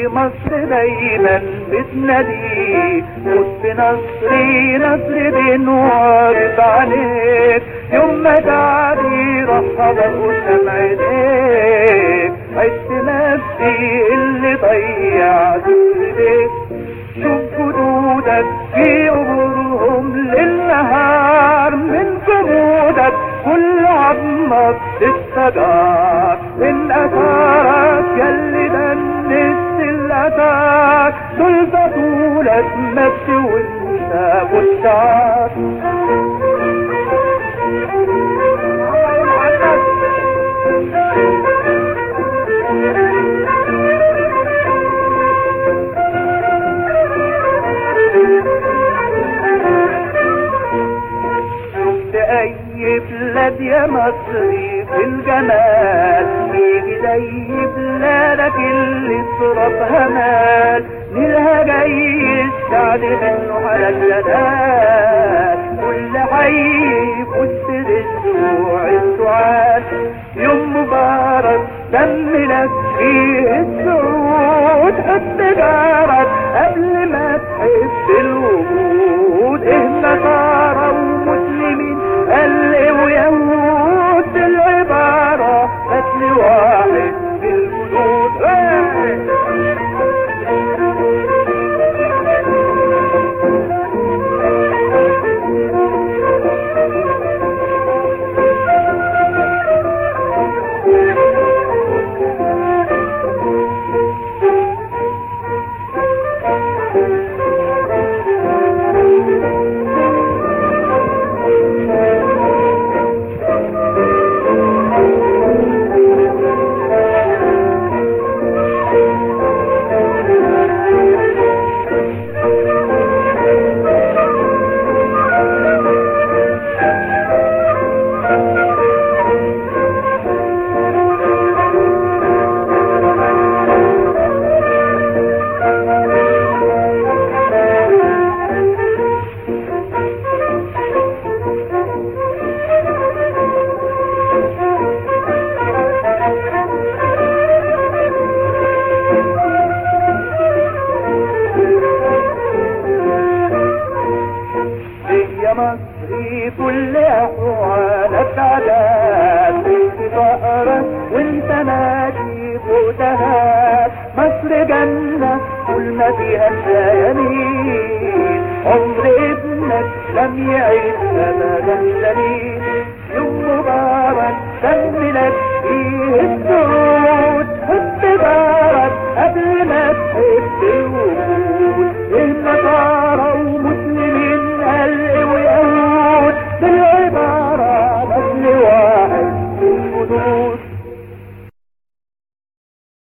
مصر دايما بتناديك فوت بنصري نصر بنوعد عليك يوم ما تعدي رحب قدام عينيك عشت نفسي اللي ضيعت ايديك شوف جدودك في قبورهم للنهار من جمودك كل عظمك استجار من اثارك يلي دنست الاتاك دول طولك مجد وانت بشار شفت اي بلاد يا مصري في الجمال يجي زي بلادك اللي صرفها مال نيلها جاي السعد منه على الجلال كل حي فوت الاسبوع السعاد يوم مبارك دم لك فيه السعود حب جارك قبل ما تحب الوجود ايه نصارى ومسلمين قل ويهود العبارة قتل واحد في الوجود يا مصري كل احوالك عذاب في فقرك وانت ماشي فوتها مصر جنة كل ما فيها الشيامين عمر ابنك لم يعيش ابدا سليم يوم مبارك دم لك فيه السرور